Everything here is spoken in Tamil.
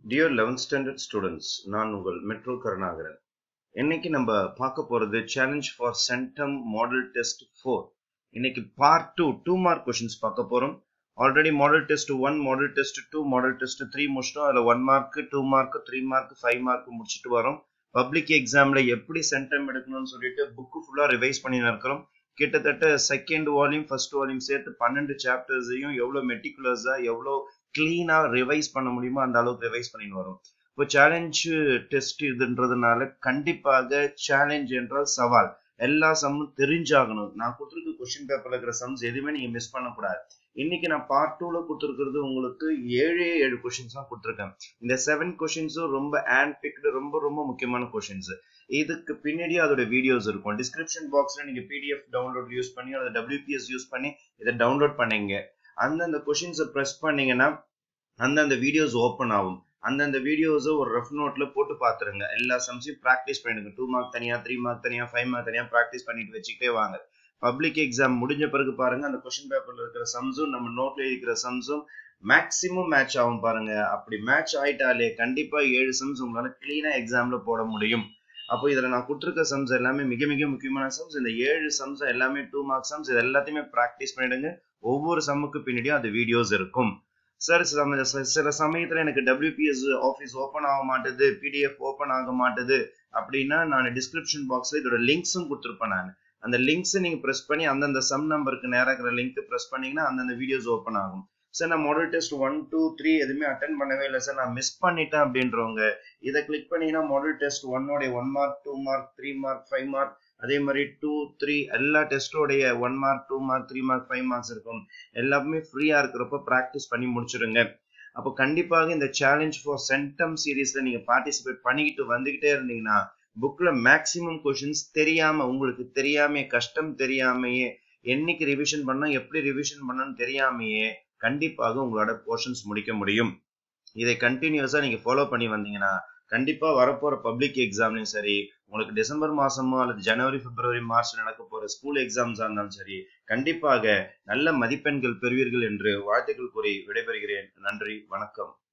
டியர் 11th ஸ்டாண்டர்ட் ஸ்டூடெண்ட்ஸ் நான் உங்கள் மெட்ரோ கருணாகரன் இன்னைக்கு நம்ம பார்க்க போறது challenge for centum model test four இன்னைக்கு part two two mark questions பார்க்க போறோம் already model test one model test two model test three முடிச்சிட்டோம் அதில் one mark two mark three mark five mark முடிச்சுட்டு வரோம் பப்ளிக் எக்ஸாம்ல எப்படி சென்டம் எடுக்கணும்னு சொல்லிட்டு புக்கு ஃபுல்லாக ரிவைஸ் பண்ணி இருக்கிறோம் கிட்டத்தட்ட செகண்ட் வால்யூம் ஃபர்ஸ்ட் வால்யூம் சேர்த்து பன்னெண்டு சாப்டர்ஸையும் எவ்வளோ மெட்டிகுலர்ஸாக எவ்வளோ கிளீனாக ரிவைஸ் பண்ண முடியுமோ அந்த அளவுக்கு ரிவைஸ் பண்ணிட்டு வரும் இப்போ சேலஞ்ச் டெஸ்ட் இதுன்றதுனால கண்டிப்பாக சேலஞ்ச் என்றால் சவால் எல்லா சம்மும் தெரிஞ்சாகணும் நான் கொடுத்துருக்க கொஸ்டின் பேப்பர்ல இருக்கிற சம்ஸ் எதுவுமே நீங்க மிஸ் பண்ணக்கூடாது இன்னைக்கு நான் பார்ட் டூல கொடுத்துருக்கிறது உங்களுக்கு ஏழே ஏழு கொஸ்டின்ஸ் தான் கொடுத்துருக்கேன் இந்த செவன் கொஸ்டின்ஸும் ரொம்ப ஹேண்ட் பிக்டு ரொம்ப ரொம்ப முக்கியமான கொஸ்டின்ஸ் இதுக்கு பின்னாடி அதோட வீடியோஸ் இருக்கும் டிஸ்கிரிப்ஷன் பாக்ஸ்ல நீங்க பிடிஎஃப் டவுன்லோட் யூஸ் பண்ணி அதை டபிள்யூபிஎஸ் யூஸ் பண்ணி இதை டவுன்லோட் பண்ணீங்க அந்தந்த கொஸ்டின்ஸை ப்ரெஸ் பண்ணீங்கன்னா அந்தந்த வீடியோஸ் ஓப்பன் ஆகும் அந்தந்த வீடியோஸை ஒரு ரெஃப் நோட்ல போட்டு பார்த்துருங்க எல்லா சம்ஸையும் ப்ராக்டிஸ் பண்ணிடுங்க டூ மார்க் தனியா த்ரீ மார்க் தனியா ஃபைவ் மார்க் தனியா ப்ராக்டிஸ் பண்ணிட்டு வச்சுக்கிட்டே வாங்க பப்ளிக் எக்ஸாம் முடிஞ்ச பிறகு பாருங்க அந்த கொஸ்டின் பேப்பர்ல இருக்கிற சம்ஸும் நம்ம நோட்ல இருக்கிற சம்ஸும் மேக்சிமம் மேட்ச் ஆகும் பாருங்க அப்படி மேட்ச் ஆயிட்டாலே கண்டிப்பா ஏழு சம்ஸ் உங்களால கிளீனா எக்ஸாம்ல போட முடியும் அப்போ இதுல நான் கொடுத்துருக்க சம்ஸ் எல்லாமே மிக மிக முக்கியமான சம்ஸ் இந்த ஏழு சம்ஸ் எல்லாமே டூ மார்க் சம்ஸ் இது எல்லாத்தையுமே ப்ராக்டிஸ் பண்ணிடுங்க ஒவ்வொரு சம்முக்கு பின்னாடியும் அது வீடியோஸ் இருக்கும் சார் சில சமயத்துல எனக்கு டபிள்யூபிஎஸ் ஆஃபீஸ் ஓப்பன் ஆக மாட்டுது பிடிஎஃப் ஓப்பன் ஆக மாட்டுது அப்படின்னா நான் டிஸ்கிரிப்ஷன் பாக்ஸ்ல இதோட லிங்க்ஸும் கொடுத்துருப்பேன் நான் அந்த லிங்க்ஸ் நீங்க ப்ரெஸ் பண்ணி அந்தந்த சம் நம்பருக்கு நேராக இருக்கிற லிங்க் ப்ரெஸ் பண்ணீங்கன்னா அந்தந்த வீடியோஸ் ஓப்பன் ஆகும் சார் நான் model test one two three எதுவுமே அட்டன் பண்ணவே இல்லை சார் நான் மிஸ் பண்ணிட்டேன் அப்படின்றவங்க இதை கிளிக் பண்ணீங்கன்னா மாடல் டெஸ்ட் ஒன்னோடைய one mark two mark three mark five mark அதே மாதிரி டூ த்ரீ எல்லா டெஸ்டோடைய one mark two mark three mark five marks இருக்கும் எல்லாமே ஃப்ரீயா இருக்கிறப்ப ப்ராக்டிஸ் பண்ணி முடிச்சிடுங்க அப்போ கண்டிப்பாக இந்த சேலஞ்ச் ஃபார் சென்டம் சீரீஸ்ல நீங்க பார்ட்டிசிபேட் பண்ணிக்கிட்டு வந்துகிட்டே இருந்தீங்கன்னா புக்ல மேக்சிமம் கொஷின்ஸ் தெரியாம உங்களுக்கு தெரியாம கஷ்டம் தெரியாமையே என்னைக்கு ரிவிஷன் பண்ணா எப்படி ரிவிஷன் பண்ணணும்னு தெரியாமையே கண்டிப்பாக உங்களோட போர்ஷன்ஸ் முடிக்க முடியும் இதை கண்டினியூஸா நீங்க ஃபாலோ பண்ணி வந்தீங்கன்னா கண்டிப்பா வரப்போற பப்ளிக் எக்ஸாம்லயும் சரி உங்களுக்கு டிசம்பர் மாசமோ அல்லது ஜனவரி பிப்ரவரி மார்ச் நடக்க போற ஸ்கூல் எக்ஸாம்ஸா இருந்தாலும் சரி கண்டிப்பாக நல்ல மதிப்பெண்கள் பெறுவீர்கள் என்று வாழ்த்துக்கள் கூறி விடைபெறுகிறேன் நன்றி வணக்கம்